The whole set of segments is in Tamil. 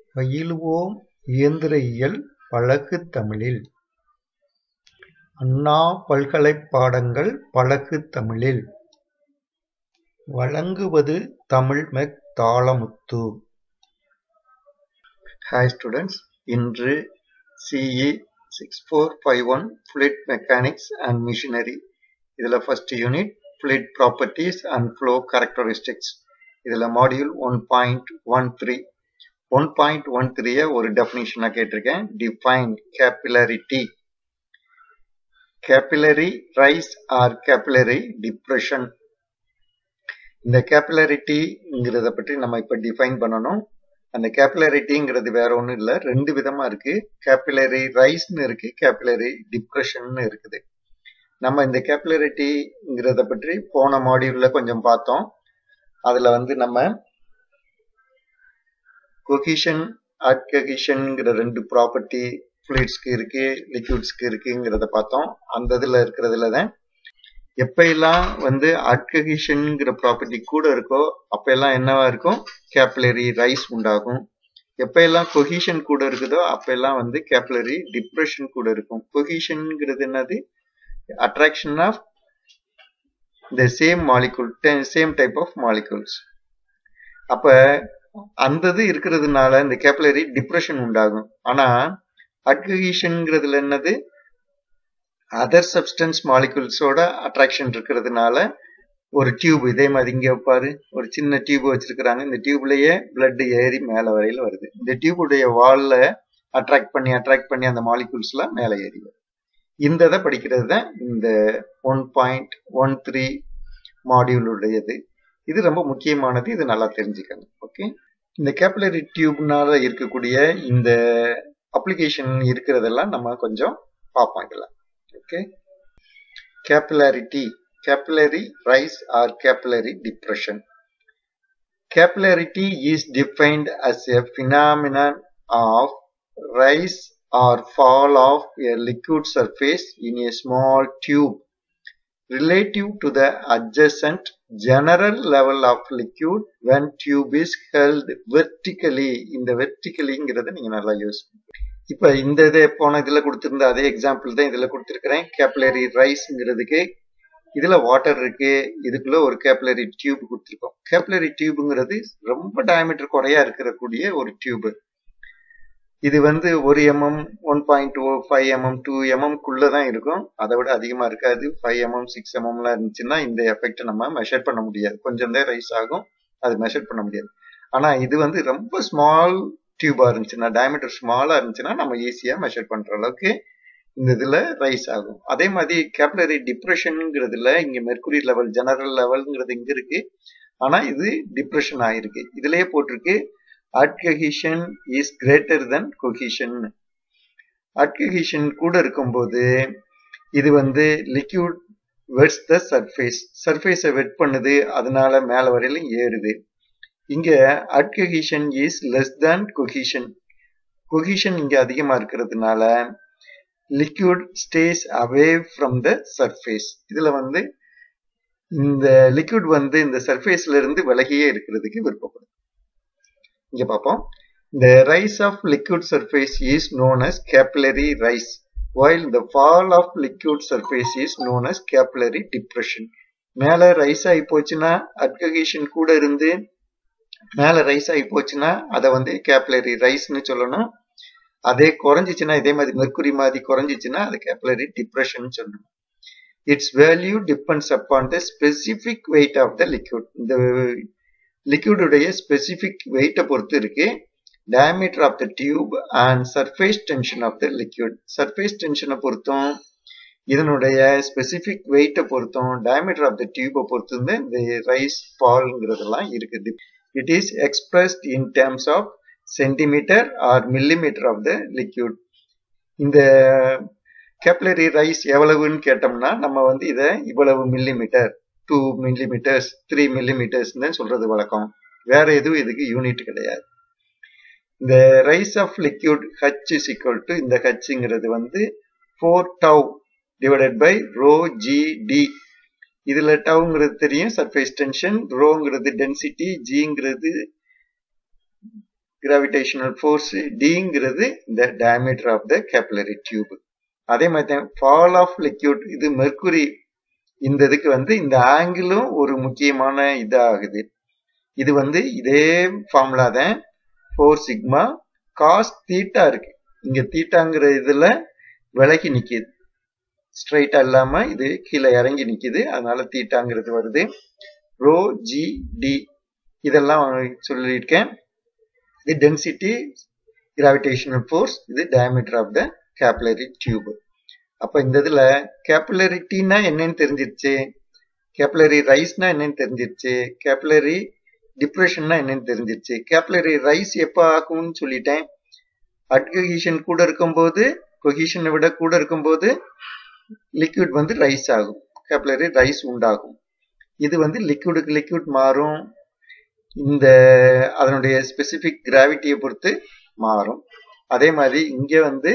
பயிலுவோம் இயந்திரயியல் பழகு தமிழில்! அண்ணா பல்கலைப் பாடங்கள் பழகு தமிழில்! வழங்குவது தமிழ்மெக் தாளமுத்து. ஹாய் ஸ்டூடெண்ட்ஸ் இன்று CE six four five one fluid mechanics and machinery இதில் first unit fluid properties and flow characteristics இதில் module one point one three one point one த்ரீயை ஒரு டெஃபினிஷனாக கேட்டிருக்கேன் define capillarity capillary rise or capillary depression இந்த கேபிலரிட்டிங்கிறத பற்றி நம்ம இப்போ டிஃபைன் பண்ணணும் அந்த கேபிலரிட்டிங்கிறது வேற ஒன்றும் இல்லை ரெண்டு விதமா இருக்கு கேபிலரி ரைஸ்னு இருக்கு கேபிலரி டிப்ரெஷன் இருக்குது நம்ம இந்த கேபிலரிட்டிங்கிறத பற்றி போன மாடியூல்ல கொஞ்சம் பார்த்தோம் அதுல வந்து நம்ம கொகிஷன் அட்ககிஷன்ங்கிற ரெண்டு ப்ராப்பர்ட்டி ஃப்ளூயிட்ஸ்க்கு இருக்கு லிக்யூட்ஸ்க்கு இருக்குங்கிறத பார்த்தோம் அந்த இதுல இருக்கிறதுல தான் எப்ப எல்லாம் வந்து அட்ககிஷன்ங்கிற ப்ராப்பர்ட்டி கூட இருக்கோ அப்ப எல்லாம் என்னவா இருக்கும் கேப்லரி ரைஸ் உண்டாகும் எப்ப எல்லாம் கொஹிஷன் கூட இருக்குதோ அப்ப எல்லாம் வந்து கேப்லரி டிப்ரெஷன் கூட இருக்கும் கொஹிஷன்ங்கிறது என்னது attraction of the same molecule same type of molecules அப்ப அந்த இது இருக்கிறதுனால இந்த கேப்லரி டிப்ரெஷன் உண்டாகும் ஆனா அட்ககிஷன்ங்கிறதுல என்னது அதர் சப்ஸ்டன்ஸ் மாலிகுல்ஸோட அட்ராக்ஷன் இருக்கிறதுனால ஒரு டியூப் இதே மாதிரி இங்க பாரு ஒரு சின்ன டியூப் வச்சிருக்கிறாங்க இந்த டியூப்லயே பிளட் ஏறி மேல வரையில வருது இந்த டியூபுடைய வால்ல அட்ராக்ட் பண்ணி அட்ராக்ட் பண்ணி அந்த மாலிகுல்ஸ் எல்லாம் மேல ஏறி வரும் இந்த இதை படிக்கிறது தான் இந்த ஒன் பாயிண்ட் ஒன் த்ரீ மாடியூலுடையது இது ரொம்ப முக்கியமானது இது நல்லா தெரிஞ்சுக்கங்க ஓகே இந்த கேபிலரி டியூப்னால இருக்கக்கூடிய இந்த அப்ளிகேஷன் இருக்கிறதெல்லாம் நம்ம கொஞ்சம் பார்ப்போம் இதெல்லாம் okay capillarity capillary rise or capillary depression capillarity is defined as a phenomenon of rise or fall of a liquid surface in a small tube relative to the adjacent general level of liquid when tube is held vertically இந்த verticallyங்கிறத நீங்க நல்லா யூஸ் இப்ப இந்த இதை போன இதுல கொடுத்திருந்த அதே எக்ஸாம்பிள் தான் இதுல கொடுத்திருக்கிறேன் கேப்லரி ரைஸ்ங்கிறதுக்கு இதுல வாட்டர் இருக்கு இதுக்குள்ள ஒரு கேப்லரி டியூப் கொடுத்திருக்கோம் கேப்லரி டியூப்ங்கிறது ரொம்ப டயமீட்டர் குறையா இருக்கக்கூடிய ஒரு டியூப் இது வந்து ஒரு mm one point oh five mm two mm குள்ளதான் இருக்கும் அதை விட அதிகமா இருக்காது ஃபைவ் எம்எம் சிக்ஸ் எம்எம்லாம் இருந்துச்சுன்னா இந்த எஃபெக்ட் நம்ம மெஷர் பண்ண முடியாது கொஞ்சம் தான் ரைஸ் ஆகும் அது மெஷர் பண்ண முடியாது ஆனா இது வந்து ரொம்ப ஸ்மால் டியூபா இருந்துச்சுன்னா டயமீட்டர் ஸ்மாலா இருந்துச்சுன்னா நம்ம ஈஸியா மெஷர் பண்ற அளவுக்கு இந்த இதுல ரைஸ் ஆகும் அதே மாதிரி கேப்லரி டிப்ரெஷன்ங்கிறதுல இங்க மெர்குரி லெவல் ஜெனரல் லெவல்ங்கிறது இங்க இருக்கு ஆனா இது டிப்ரெஷன் ஆயிருக்கு இதுலயே போட்டிருக்கு adhesion is greater than cohesion adhesion கூட இருக்கும்போது இது வந்து லிக்யூட் வெட்ஸ் த சர்ஃபேஸ் சர்ஃபேஸை வெட் பண்ணுது அதனால மேல வரையிலும் ஏறுது இங்க adhesion is less than cohesion cohesion இங்க அதிகமா இருக்கிறதுனால liquid stays away from the surface இதுல வந்து இந்த லிக்யூட் வந்து இந்த சர்ஃபேஸ்ல இருந்து விலகியே இருக்கிறதுக்கு விருப்பப்படும் இங்க பார்ப்போம் the rise of liquid surface is known as capillary rise while the fall of liquid surface is known as capillary depression மேல ரைஸ் ஆகி போச்சுன்னா அட்ககேஷன் கூட இருந்து மேல ரைஸ் ஆகி போச்சுன்னா அதை வந்து கேப்லரி ரைஸ்னு சொல்லணும் அதே குறைஞ்சிச்சுன்னா இதே மாதிரி மெர்குரி மாதிரி குறைஞ்சிச்சுன்னா அது கேப்லரி டிப்ரெஷன் சொல்லணும் its value depends upon the specific weight of the liquid இந்த லிக்யூடுடைய ஸ்பெசிபிக் வெயிட்டை பொறுத்து இருக்கு diameter of the tube and surface tension of the liquid surface டென்ஷனை பொறுத்தும் இதனுடைய ஸ்பெசிபிக் வெயிட்டை பொறுத்தும் டயமீட்டர் ஆஃப் த டியூபை பொறுத்து இந்த ரைஸ் பால்ங்கிறதெல்லாம் இருக்குது it is expressed in terms of centimetre or millimetre of the liquid இந்த கேப்லரி ரைஸ் எவ்வளவுன்னு கேட்டோம்னா நம்ம வந்து இதை இவ்வளவு மில்லிமீட்டர் டூ மில்லிமீட்டர்ஸ் த்ரீ மில்லிமீட்டர்ஸ்னு சொல்றது வழக்கம் வேற எதுவும் இதுக்கு யூனிட் கிடையாது இந்த rise of liquid h is equal to இந்த ஹச்ங்கிறது வந்து four tau divided by rho g d இதுல டவுங்கிறது தெரியும் சர்ஃபேஸ் டென்ஷன் ரோங்கிறது டென்சிட்டி ஜிங்கிறது கிராவிடேஷனல் ஃபோர்ஸ் டிங்கிறது இந்த diameter of the capillary tube அதே மாதிரி தான் ஃபால் ஆஃப் லிக்யூட் இது மெர்க்குரி இந்த இதுக்கு வந்து இந்த ஆங்கிளும் ஒரு முக்கியமான இதாகுது இது வந்து இதே ஃபார்முலா தான் ஃபோர் சிக்மா காஸ் தீட்டா இருக்கு இங்க தீட்டாங்கிற இதுல விலகி நிக்குது ஸ்ட்ரைட்டா இல்லாம இது கீழே இறங்கி நிக்குது அதனால தீட்டாங்கிறது வருது ரோ ஜி டி இதெல்லாம் சொல்லியிருக்கேன் இது டென்சிட்டி கிராவிடேஷனல் ஃபோர்ஸ் இது diameter of the capillary tube அப்ப இந்த இதுல கேப்லரி டீனா என்னன்னு தெரிஞ்சிருச்சு கேப்லரி ரைஸ்னா என்னன்னு தெரிஞ்சிருச்சு கேப்லரி டிப்ரெஷன்னா என்னன்னு தெரிஞ்சிருச்சு கேப்லரி ரைஸ் எப்போ ஆகும்னு சொல்லிட்டேன் அட்கஹீஷன் கூட இருக்கும்போது கொஹிஷனை விட கூட இருக்கும்போது லிக்விட் வந்து ரைஸ் ஆகும் கேப்லரி ரைஸ் உண்டாகும் இது வந்து லிக்விடுக்கு லிக்விட் மாறும் இந்த அதனுடைய ஸ்பெசிபிக் கிராவிட்டியை பொறுத்து மாறும் அதே மாதிரி இங்க வந்து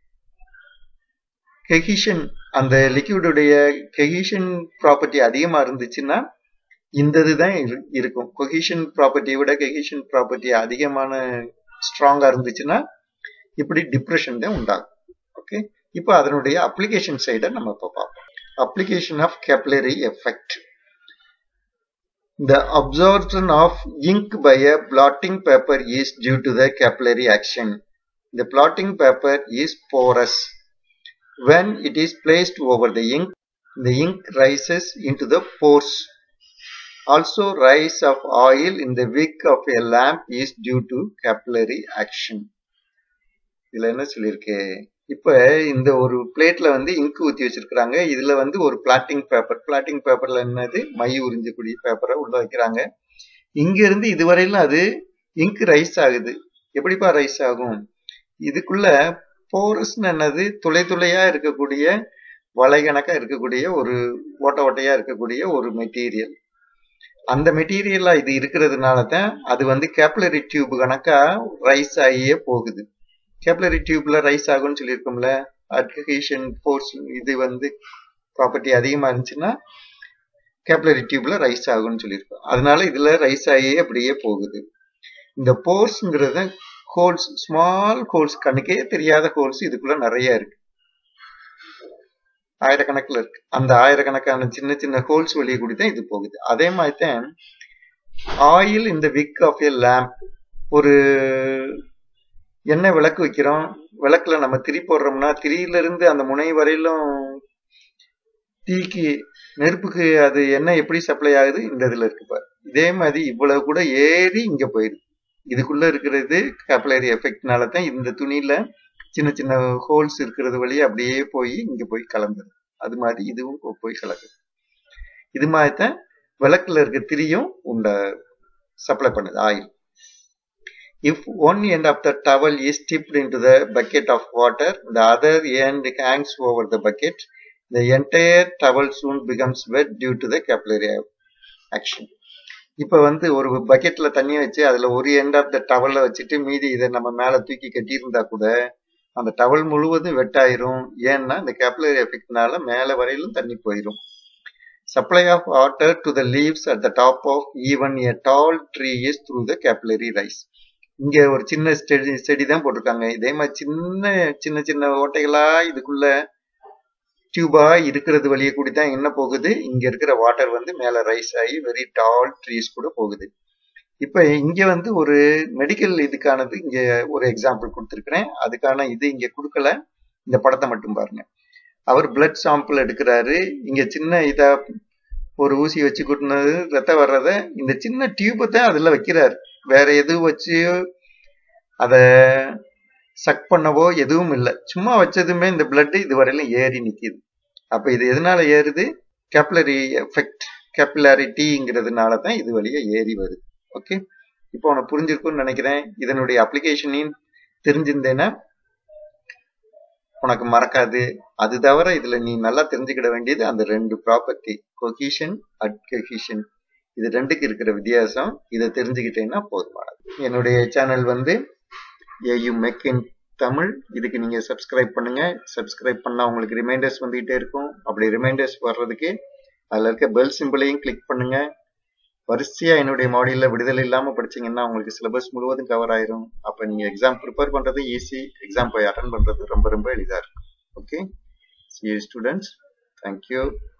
கெஹிஷன் அந்த லிக்விடுடைய கெஹிஷன் ப்ராப்பர்ட்டி அதிகமா இருந்துச்சுன்னா இந்த இதுதான் இருக்கும் கொஹிஷன் ப்ராப்பர்ட்டியை விட கெஹிஷன் ப்ராப்பர்ட்டி அதிகமான ஸ்ட்ராங்கா இருந்துச்சுன்னா இப்படி டிப்ரெஷன் தான் உண்டாகும் ஓகே இப்போ அதனுடைய அப்ளிகேஷன் சைடை நம்ம இப்போ பார்ப்போம் application of capillary effect The absorption of ink by a blotting paper is due to the capillary action. The blotting paper is porous. When it is placed over the ink, the ink rises into the pores. Also, rise of oil in the wick of a lamp is due to capillary action. இதுல என்ன சொல்லியிருக்கு இப்ப இந்த ஒரு பிளேட்ல வந்து இங்க் ஊத்தி வச்சிருக்காங்க இதுல வந்து ஒரு பிளாட்டிங் பேப்பர் பிளாட்டிங் பேப்பர்ல என்னது மை உறிஞ்சக்கூடிய பேப்பரை உள்ள வைக்கிறாங்க இங்க இருந்து இதுவரையிலும் அது இங்க் ரைஸ் ஆகுது எப்படிப்பா ரைஸ் ஆகும் இதுக்குள்ள போரஸ்னு என்னது துளை துளையா இருக்கக்கூடிய வலை கணக்கா இருக்கக்கூடிய ஒரு ஓட்ட ஓட்டையா இருக்கக்கூடிய ஒரு மெட்டீரியல் அந்த மெட்டீரியலா இது இருக்கிறதுனால தான் அது வந்து கேப்லரி டியூப் கணக்கா ரைஸ் ஆகியே போகுது கேப்லரி டியூப்ல ரைஸ் ஆகும்னு சொல்லியிருக்கோம்ல அட்கேஷன் ஃபோர்ஸ் இது வந்து ப்ராப்பர்ட்டி அதிகமா இருந்துச்சுன்னா கேப்லரி டியூப்ல ரைஸ் ஆகும்னு சொல்லியிருக்கோம் அதனால இதுல ரைஸ் ஆகியே அப்படியே போகுது இந்த போர்ஸ்ங்கிறத ஹோல்ஸ் ஸ்மால் ஹோல்ஸ் கணக்கே தெரியாத ஹோல்ஸ் இதுக்குள்ள நிறைய இருக்கு ஆயிரக்கணக்கில் இருக்கு அந்த ஆயிரக்கணக்கான சின்ன சின்ன ஹோல்ஸ் வழியே கூடி தான் இது போகுது அதே மாதிரி தான் ஆயில் இந்த விக் ஆஃப் ஏ லேம்ப் ஒரு எண்ணெய் விளக்கு வைக்கிறோம் விளக்குல நம்ம திரி போடுறோம்னா திரியில இருந்து அந்த முனை வரையிலும் தீக்கு நெருப்புக்கு அது எண்ணெய் எப்படி சப்ளை ஆகுது இந்த இதுல இருக்கு பாரு இதே மாதிரி இவ்வளவு கூட ஏறி இங்க போயிடுது இதுக்குள்ள இருக்கிறது கேப்லரி எஃபெக்ட்னால தான் இந்த துணியில சின்ன சின்ன ஹோல்ஸ் இருக்கிறது வழியே அப்படியே போய் இங்க போய் கலந்துது அது மாதிரி இதுவும் போய் கலக்குது இது மாதிரி தான் விளக்குல இருக்க திரியும் உண்ட சப்ளை பண்ணுது oil If one end of the towel is tipped into the bucket of water, the other end hangs over the bucket. The entire towel soon becomes wet due to the capillary action. இப்போ வந்து ஒரு பக்கெட்ல தண்ணி வச்சு அதுல ஒரு எண்ட் ஆஃப் த டவல்ல வச்சுட்டு மீதி இதை நம்ம மேல தூக்கி கட்டியிருந்தா கூட அந்த டவல் முழுவதும் வெட் ஆயிரும் ஏன்னா இந்த கேப்லரி எஃபெக்ட்னால மேல வரையிலும் தண்ணி போயிடும் supply of water to the leaves at the top of even a tall tree is through the capillary rise இங்க ஒரு சின்ன செடி செடி தான் போட்டிருக்காங்க இதே மாதிரி சின்ன சின்ன சின்ன ஓட்டைகளா இதுக்குள்ள டியூபா இருக்கிறது வழியே கூடி தான் என்ன போகுது இங்க இருக்கிற வாட்டர் வந்து மேல ரைஸ் ஆகி வெரி டால் ட்ரீஸ் கூட போகுது இப்ப இங்க வந்து ஒரு மெடிக்கல் இதுக்கானது இங்க ஒரு எக்ஸாம்பிள் கொடுத்துருக்கிறேன் அதுக்கான இது இங்க கொடுக்கல இந்த படத்தை மட்டும் பாருங்க அவர் பிளட் சாம்பிள் எடுக்கிறாரு இங்க சின்ன இதா ஒரு ஊசி வச்சு கூட்டினது ரத்தம் வர்றத இந்த சின்ன டியூபை தான் அதுல வைக்கிறாரு வேற எதுவும் வச்சு அத சக் பண்ணவோ எதுவும் இல்லை சும்மா வச்சதுமே இந்த பிளட் இது வரையிலும் ஏறி நிக்குது அப்ப இது எதனால ஏறுது கேப்லரி எஃபெக்ட் கேபிலாரிட்டிங்கிறதுனால தான் இது வழியா ஏறி வருது ஓகே இப்போ உனக்கு புரிஞ்சிருக்கும்னு நினைக்கிறேன் இதனுடைய அப்ளிகேஷனையும் தெரிஞ்சிருந்தேன்னா உனக்கு மறக்காது அது தவிர இதுல நீ நல்லா தெரிஞ்சுக்கிட வேண்டியது அந்த ரெண்டு ப்ராப்பர்ட்டி கொஹிஷன் அட்கஹிஷன் இது ரெண்டுக்கு இருக்கிற வித்தியாசம் இதை தெரிஞ்சுக்கிட்டேன்னா போதுமானது என்னுடைய சேனல் வந்து ஏயு மெக் இன் தமிழ் இதுக்கு நீங்க சப்ஸ்கிரைப் பண்ணுங்க சப்ஸ்கிரைப் பண்ணா உங்களுக்கு ரிமைண்டர்ஸ் வந்துகிட்டே இருக்கும் அப்படி ரிமைண்டர்ஸ் வர்றதுக்கு அதுல இருக்க பெல் சிம்பிளையும் கிளிக் பண்ணுங்க வரிசையா என்னுடைய மாடியூல்ல விடுதலை இல்லாம படிச்சீங்கன்னா உங்களுக்கு சிலபஸ் முழுவதும் கவர் ஆயிரும் அப்ப நீங்க எக்ஸாம் ப்ரிப்பேர் பண்றது ஈஸி எக்ஸாம் போய் அட்டன் பண்றது ரொம்ப ரொம்ப எளிதா இருக்கும் ஓகே சி ஸ்டூடெண்ட்ஸ் தேங்க்யூ